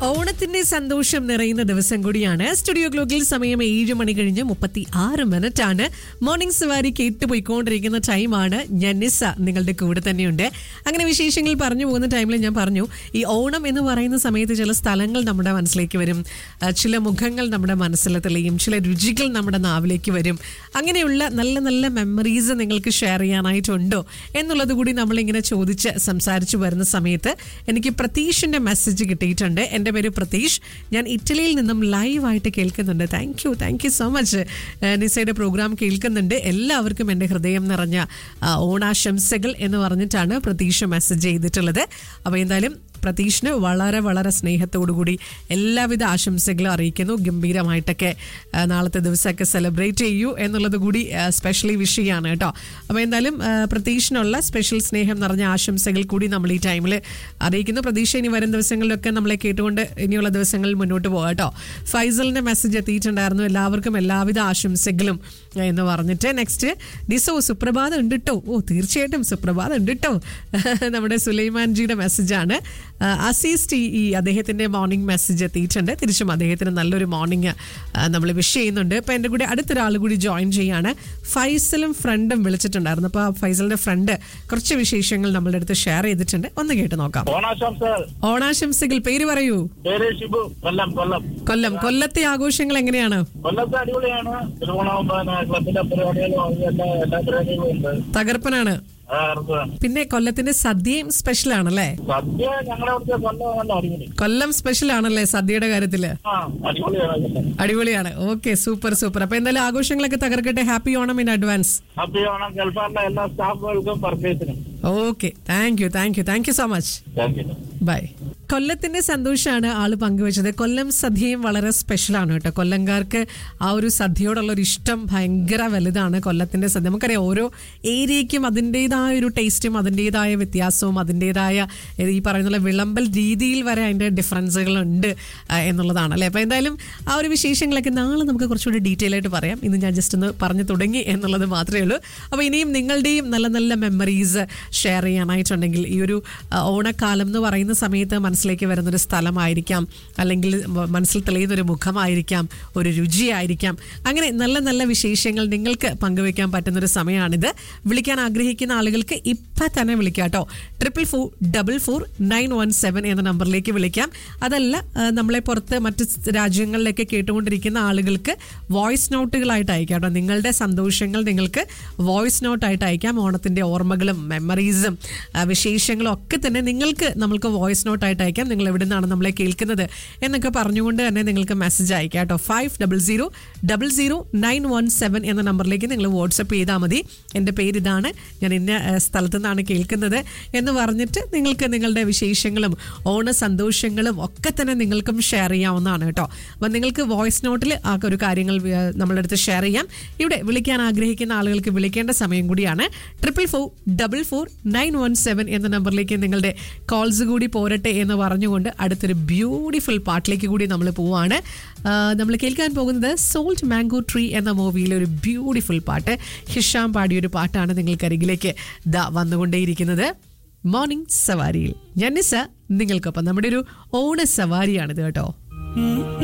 ഓണത്തിന്റെ സന്തോഷം നിറയുന്ന ദിവസം കൂടിയാണ് സ്റ്റുഡിയോ ഗ്ലോക്കിൽ സമയം ഏഴ് മണി കഴിഞ്ഞ് മുപ്പത്തി ആറ് മിനിറ്റ് ആണ് മോർണിംഗ് സവാരി കേട്ടുപോയിക്കൊണ്ടിരിക്കുന്ന ടൈമാണ് ഞാൻ നിസ നിങ്ങളുടെ കൂടെ തന്നെയുണ്ട് അങ്ങനെ വിശേഷങ്ങൾ പറഞ്ഞു പോകുന്ന ടൈമിൽ ഞാൻ പറഞ്ഞു ഈ ഓണം എന്ന് പറയുന്ന സമയത്ത് ചില സ്ഥലങ്ങൾ നമ്മുടെ മനസ്സിലേക്ക് വരും ആ, ചില മുഖങ്ങൾ നമ്മുടെ മനസ്സിൽ തെളിയും ചില രുചികൾ നമ്മുടെ നാവിലേക്ക് വരും അങ്ങനെയുള്ള നല്ല നല്ല മെമ്മറീസ് നിങ്ങൾക്ക് ഷെയർ ചെയ്യാനായിട്ടുണ്ടോ എന്നുള്ളത് കൂടി നമ്മളിങ്ങനെ ചോദിച്ച് സംസാരിച്ചു വരുന്ന സമയത്ത് എനിക്ക് പ്രതീഷിന്റെ മെസ്സേജ് കിട്ടിയിട്ടുണ്ട് എൻ്റെ പേര് പ്രതീഷ് ഞാൻ ഇറ്റലിയിൽ നിന്നും ലൈവായിട്ട് കേൾക്കുന്നുണ്ട് thank you thank you so much നിസയുടെ പ്രോഗ്രാം കേൾക്കുന്നുണ്ട് എല്ലാവർക്കും എൻ്റെ ഹൃദയം നിറഞ്ഞ ആ, ഓണാശംസകൾ എന്ന് പറഞ്ഞിട്ടാണ് പ്രതീഷ് മെസ്സേജ് ചെയ്തിട്ടുള്ളത് അപ്പോൾ എന്തായാലും പ്രതീഷിന് വളരെ വളരെ സ്നേഹത്തോടുകൂടി എല്ലാവിധ ആശംസകളും അറിയിക്കുന്നു ഗംഭീരമായിട്ടൊക്കെ ആ, നാളത്തെ ദിവസമൊക്കെ സെലിബ്രേറ്റ് ചെയ്യൂ എന്നുള്ളത് കൂടി സ്പെഷ്യലി വിഷ് ചെയ്യാണ് കേട്ടോ അപ്പോൾ എന്തായാലും ആ, പ്രതീഷിനുള്ള സ്പെഷ്യൽ സ്നേഹം നിറഞ്ഞ ആശംസകൾ കൂടി നമ്മൾ ഈ ടൈമിൽ അറിയിക്കുന്നു പ്രതീക്ഷ ഇനി വരും ദിവസങ്ങളിലൊക്കെ നമ്മളെ കേട്ടുകൊണ്ട് ഇനിയുള്ള ദിവസങ്ങളിൽ മുന്നോട്ട് പോകാം കേട്ടോ ഫൈസലിന്റെ മെസ്സേജ് എത്തിയിട്ടുണ്ടായിരുന്നു എല്ലാവർക്കും എല്ലാവിധ ആശംസകളും എന്ന് പറഞ്ഞിട്ട് നെക്സ്റ്റ് ഡിസോ സുപ്രഭാതം ഉണ്ട് കേട്ടോ ഓ തീർച്ചയായിട്ടും സുപ്രഭാതം ഉണ്ട് കേട്ടോ നമ്മുടെ സുലൈമാൻജിയുടെ മെസ്സേജാണ് അസീസ് ടി ഇ അദ്ദേഹത്തിന്റെ മോർണിംഗ് മെസ്സേജ് എത്തിയിട്ടുണ്ട് തിരിച്ചും അദ്ദേഹത്തിന് നല്ലൊരു മോർണിംഗ് നമ്മൾ വിഷ് ചെയ്യുന്നുണ്ട് ഇപ്പം എൻ്റെ കൂടെ അടുത്തൊരാൾ കൂടി ജോയിൻ ചെയ്യാണ് ഫൈസലും ഫ്രണ്ടും വിളിച്ചിട്ടുണ്ടായിരുന്നു അപ്പോൾ ഫൈസലിന്റെ ഫ്രണ്ട് കുറച്ച് വിശേഷങ്ങൾ നമ്മളുടെ അടുത്ത് ഷെയർ ചെയ്തിട്ടുണ്ട് ഒന്ന് കേട്ട് നോക്കാം ഓണാശംസകൾ ഓണാശംസകൾ പേര് പറയൂ പേര് ഷിബു കൊല്ലം കൊല്ലം കൊല്ലം കൊല്ലത്തെ ആഘോഷങ്ങൾ എങ്ങനെയാണ് കൊല്ലത്ത് അടിപൊളിയാണ് തിരുവോണം പിന്നെ ക്ലബിന്റെ പരിപാടികളും എല്ലാ എല്ലാ പരിപാടികളും ഉണ്ട് തകർപ്പനാണ് ആ, ഉറപ്പാണ്. പിന്നെ കൊല്ലത്തിന്റെ സദ്യയും സ്പെഷ്യൽ ആണല്ലേ സദ്യ ഞങ്ങളുടെ അവിടുത്തെ കൊല്ലം നല്ല അടിപൊളി കൊല്ലം സ്പെഷ്യൽ ആണല്ലേ സദ്യയുടെ കാര്യത്തില് ആ അടിപൊളിയാണ് കൊല്ലം. അടിപൊളിയാണ് ഓക്കെ സൂപ്പർ സൂപ്പർ അപ്പൊ എന്തായാലും ആഘോഷങ്ങളൊക്കെ തകർക്കട്ടെ happy Onam in advance happy Onam ഗൾഫാറിലെ എല്ലാ സ്റ്റാഫുകൾക്കും പർച്ചേസിനും okay thank you thank you thank you so much thank you bye കൊല്ലത്തിന്റെ സന്തോഷമാണ് ആള് പങ്കുവച്ചത് കൊല്ലം സദ്യയും വളരെ സ്പെഷ്യലാണ് കേട്ടോ കൊല്ലംകാർക്ക് ആ ഒരു സദ്യയോടുള്ള ഒരു ഇഷ്ടം ഭയങ്കര വലുതാണ് കൊല്ലത്തിന്റെ സദ്യ നമുക്കറിയാം ഓരോ ഏരിയയ്ക്കും അതിൻ്റെതായ ഒരു ടേസ്റ്റും അതിൻ്റെതായ വ്യത്യാസവും അതിൻ്റെതായ ഈ പറയുന്ന പോലെ വിളമ്പൽ രീതിയിൽ വരെ അതിൻ്റെ ഡിഫറൻസുകൾ ഉണ്ട് ആ, എന്നുള്ളതാണ് അല്ലേ അപ്പോൾ എന്തായാലും ആ ഒരു വിശേഷങ്ങളൊക്കെ നാളെ നമുക്ക് കുറച്ചുകൂടി ഡീറ്റെയിൽ ആയിട്ട് പറയാം ഇന്ന് ഞാൻ ജസ്റ്റ് ഒന്ന് പറഞ്ഞു തുടങ്ങി എന്നുള്ളത് മാത്രമേ ഉള്ളൂ അപ്പോൾ ഇനിയും നിങ്ങളുടെയും നല്ല നല്ല മെമ്മറീസ് ഷെയർ ചെയ്യാനായിട്ടുണ്ടെങ്കിൽ ഈ ഒരു ആ, ഓണക്കാലം എന്ന് പറയുന്ന സമയത്ത് മനസ്സിലേക്ക് വരുന്നൊരു സ്ഥലമായിരിക്കാം അല്ലെങ്കിൽ മ- മനസ്സിൽ തെളിയുന്ന ഒരു മുഖമായിരിക്കാം ഒരു രുചിയായിരിക്കാം അങ്ങനെ നല്ല നല്ല വിശേഷങ്ങൾ നിങ്ങൾക്ക് പങ്കുവെക്കാൻ പറ്റുന്നൊരു സമയമാണിത് വിളിക്കാൻ ആഗ്രഹിക്കുന്ന ആളുകൾക്ക് ഇപ്പം തന്നെ വിളിക്കാം കേട്ടോ triple four double four nine one seven എന്ന നമ്പറിലേക്ക് വിളിക്കാം അതല്ല ആ, നമ്മളെ പുറത്ത് മറ്റ് രാജ്യങ്ങളിലൊക്കെ കേട്ടുകൊണ്ടിരിക്കുന്ന ആളുകൾക്ക് വോയിസ് നോട്ടുകളായിട്ട് അയക്കാം കേട്ടോ നിങ്ങളുടെ സന്തോഷങ്ങൾ നിങ്ങൾക്ക് വോയിസ് നോട്ടായിട്ട് അയക്കാം ഓണത്തിൻ്റെ ഓർമ്മകളും മെമ്മറീസും ആ, വിശേഷങ്ങളും ഒക്കെ തന്നെ നിങ്ങൾക്ക് നമ്മൾക്ക് വോയിസ് നോട്ടായിട്ട് അയക്കാം നിങ്ങൾ എവിടെ നിന്നാണ് നമ്മളെ കേൾക്കുന്നത് എന്നൊക്കെ പറഞ്ഞുകൊണ്ട് തന്നെ നിങ്ങൾക്ക് മെസ്സേജ് അയക്കാം കേട്ടോ five double zero double zero nine one seven എന്ന നമ്പറിലേക്ക് നിങ്ങൾ വാട്സപ്പ് ചെയ്താൽ മതി എൻ്റെ പേര് ഇതാണ് ഞാൻ ഇന്ന ആ, സ്ഥലത്തു നിന്നാണ് കേൾക്കുന്നത് എന്ന് പറഞ്ഞിട്ട് നിങ്ങൾക്ക് നിങ്ങളുടെ വിശേഷങ്ങളും ഓണ സന്തോഷങ്ങളും ഒക്കെ തന്നെ നിങ്ങൾക്കും ഷെയർ ചെയ്യാവുന്നതാണ് കേട്ടോ അപ്പം നിങ്ങൾക്ക് വോയിസ് നോട്ടിൽ ആ ഒരു കാര്യങ്ങൾ ആ, നമ്മളുടെ അടുത്ത് ഷെയർ ചെയ്യാം ഇവിടെ വിളിക്കാൻ ആഗ്രഹിക്കുന്ന ആളുകൾക്ക് വിളിക്കേണ്ട സമയം കൂടിയാണ് triple four double four nine one seven എന്ന നമ്പറിലേക്ക് നിങ്ങളുടെ കോൾസ് കൂടി പോരട്ടെ എന്ന് പറഞ്ഞുകൊണ്ട് അടുത്തൊരു ബ്യൂട്ടിഫുൾ പാട്ടിലേക്ക് കൂടി നമ്മൾ പോവാണ് നമ്മൾ കേൾക്കാൻ പോകുന്നത് സോൾട്ട് മാംഗോ ട്രീ എന്ന മൂവിയിലെ ഒരു ബ്യൂട്ടിഫുൾ പാട്ട് ഹിഷാം പാടിയ ഒരു പാട്ടാണ് നിങ്ങൾക്കരികിലേക്ക് ദാ വന്നുകൊണ്ടേയിരിക്കുന്നത് മോർണിംഗ് സവാരിയിൽ ഞാൻ നിസ നിങ്ങൾക്കൊപ്പം നമ്മുടെ ഒരു ഓണ സവാരിയാണിത് കേട്ടോ